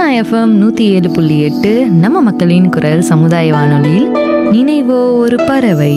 Sona FM நூற்றி ஏழு புள்ளி எட்டு நம்ம மக்களின் குரல் சமுதாய வானொலியில் நினைவோ ஒரு பறவை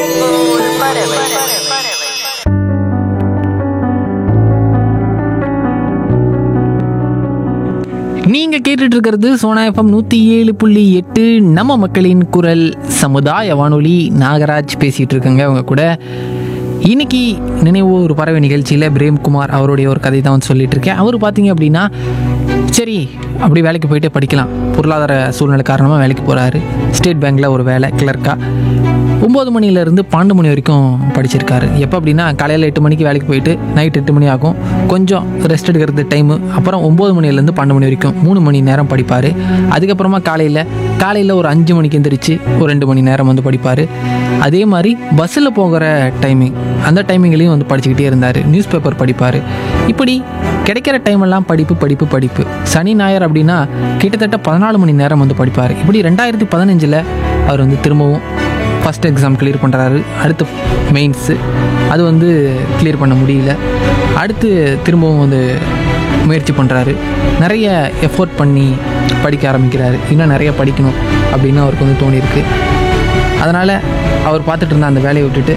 நீங்க கேட்டுட்டு இருக்கிறது சோனா எஃப்எம் நூத்தி ஏழு புள்ளி எட்டு நம்ம மக்களின் குரல் சமுதாய வானொலி நாகராஜ் பேசிட்டு இருக்கேங்க அவங்க கூட இன்னைக்கு நினைவு ஒரு பறவை நிகழ்ச்சியில் பிரேம்குமார் அவருடைய ஒரு கதை தான் வந்து சொல்லிட்டு இருக்கேன் அவர் பார்த்தீங்க அப்படின்னா சரி அப்படி வேலைக்கு போயிட்டே படிக்கலாம் பொருளாதார சூழ்நிலை காரணமாக வேலைக்கு போகிறாரு ஸ்டேட் பேங்க்கில் ஒரு வேலை கிளர்க்கா ஒம்பது மணிலேருந்து பன்னெண்டு மணி வரைக்கும் படிச்சிருக்காரு எப்போ அப்படின்னா காலையில் எட்டு மணிக்கு வேலைக்கு போயிட்டு நைட் எட்டு மணி ஆகும் கொஞ்சம் ரெஸ்ட் எடுக்கிறது டைமு அப்புறம் ஒம்பது மணிலேருந்து பன்னெண்டு மணி வரைக்கும் மூணு மணி நேரம் படிப்பார் அதுக்கப்புறமா காலையில் காலையில் ஒரு அஞ்சு மணிக்கு எந்திரிச்சு ஒரு ரெண்டு மணி நேரம் வந்து படிப்பார் அதே மாதிரி பஸ்ஸில் போகிற டைமிங் அந்த டைமிங்லேயும் வந்து படிச்சுக்கிட்டே இருந்தார் நியூஸ் பேப்பர் படிப்பார் இப்படி கிடைக்கிற டைமெல்லாம் படிப்பு படிப்பு படிப்பு சனி ஞாயிறு அப்படின்னா கிட்டத்தட்ட பதினாலு மணி நேரம் வந்து படிப்பார் இப்படி ரெண்டாயிரத்தி பதினஞ்சில் அவர் வந்து திரும்பவும் ஃபஸ்ட் எக்ஸாம் கிளியர் பண்ணுறாரு அடுத்து மெயின்ஸு அது வந்து கிளியர் பண்ண முடியல அடுத்து திரும்பவும் வந்து முயற்சி பண்ணுறாரு நிறைய எஃபோர்ட் பண்ணி படிக்க ஆரம்பிக்கிறாரு இன்னும் நிறைய படிக்கணும் அப்படின்னு அவருக்கு வந்து தோணியிருக்கு அதனால் அவர் பார்த்துட்டு இருந்த அந்த வேலையை விட்டுட்டு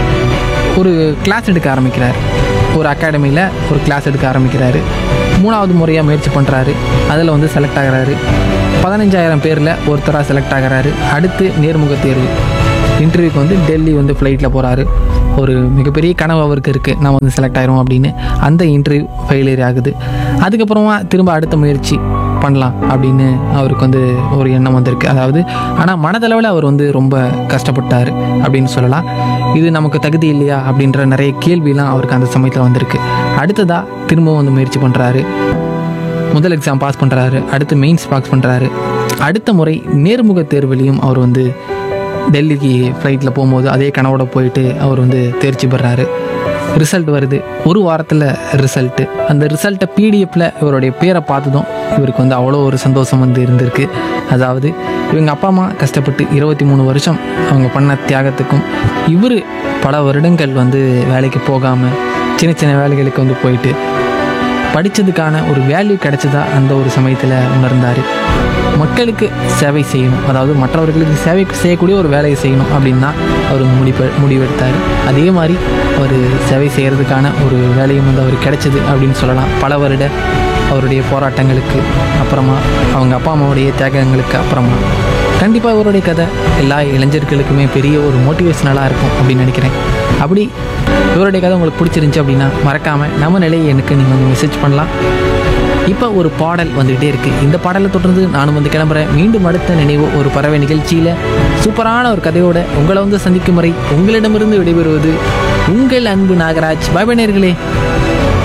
ஒரு கிளாஸ் எடுக்க ஆரம்பிக்கிறார் ஒரு அகாடமியில் ஒரு கிளாஸ் எடுக்க ஆரம்பிக்கிறாரு மூணாவது முறையாக முயற்சி பண்ணுறாரு அதில் வந்து செலக்ட் ஆகுறாரு பதினஞ்சாயிரம் பேரில் ஒருத்தராக செலக்ட் ஆகுறாரு அடுத்து நேர்முக தேர்வு இன்டர்வியூக்கு வந்து டெல்லி வந்து ஃப்ளைட்டில் போகிறாரு ஒரு மிகப்பெரிய கனவு அவருக்கு இருக்குது நான் வந்து செலக்ட் ஆயிரும் அப்படின்னு அந்த இன்டர்வியூ ஃபெயிலியர் ஆகுது அதுக்கப்புறமா திரும்ப அடுத்த முயற்சி பண்ணலாம் அப்படின்னு அவருக்கு வந்து ஒரு எண்ணம் வந்திருக்கு அதாவது ஆனால் மனதளவில் அவர் வந்து ரொம்ப கஷ்டப்பட்டார் அப்படின்னு சொல்லலாம் இது நமக்கு தகுதி இல்லையா அப்படின்ற நிறைய கேள்விலாம் அவருக்கு அந்த சமயத்தில் வந்திருக்கு அடுத்ததாக திரும்பவும் வந்து முயற்சி பண்ணுறாரு முதல் எக்ஸாம் பாஸ் பண்ணுறாரு அடுத்து மெயின்ஸ் பாஸ் பண்ணுறாரு அடுத்த முறை நேர்முக தேர்வுலையும் அவர் வந்து டெல்லிக்கு ஃப்ளைட்டில் போகும்போது அதே கனவோட போயிட்டு அவர் வந்து தேர்ச்சி பெறாரு ரிசல்ட் வருது ஒரு வாரத்தில் ரிசல்ட்டு அந்த ரிசல்ட்டை பிடிஎஃப்பில் இவருடைய பேரை பார்த்ததும் இவருக்கு வந்து அவ்வளோ ஒரு சந்தோஷம் வந்து இருந்திருக்கு அதாவது இவங்க அப்பா அம்மா கஷ்டப்பட்டு இருபத்தி மூணு வருஷம் அவங்க பண்ண தியாகத்துக்கும் இவர் பல வருடங்கள் வந்து வேலைக்கு போகாமல் சின்ன சின்ன வேலைகளுக்கு வந்து போயிட்டு படித்ததுக்கான ஒரு வேல்யூ கிடைச்சதா அந்த ஒரு சமயத்தில் உணர்ந்தார் மக்களுக்கு சேவை செய்யணும் அதாவது மற்றவர்களுக்கு சேவை செய்யக்கூடிய ஒரு வேலையை செய்யணும் அப்படின்னு தான் அவர் முடிவு முடிவெடுத்தார் அதே மாதிரி அவர் சேவை செய்கிறதுக்கான ஒரு வேலையும் வந்து அவர் கிடைச்சது அப்படின்னு சொல்லலாம் பல வருட அவருடைய போராட்டங்களுக்கு அப்புறமா அவங்க அப்பா அம்மாவுடைய தியாகங்களுக்கு அப்புறமா கண்டிப்பாக இவருடைய கதை எல்லா இளைஞர்களுக்குமே பெரிய ஒரு மோட்டிவேஷனலாக இருக்கும் அப்படின்னு நினைக்கிறேன் அப்படி இவருடைய கதை உங்களுக்கு பிடிச்சிருந்துச்சி அப்படின்னா மறக்காமல் நம்ம நிலையை எனக்கு நீங்கள் வந்து மெசேஜ் பண்ணலாம் இப்போ ஒரு பாடல் வந்துகிட்டே இருக்குது இந்த பாடலை தொடர்ந்து நானும் வந்து கிளம்புறேன் மீண்டும் அடுத்த நினைவு ஒரு பறவை நிகழ்ச்சியில் சூப்பரான ஒரு கதையோட உங்களை வந்து சந்திக்கும் வரை உங்களிடமிருந்து விடைபெறுவது உங்கள் அன்பு நாகராஜ் பாய் நேயர்களே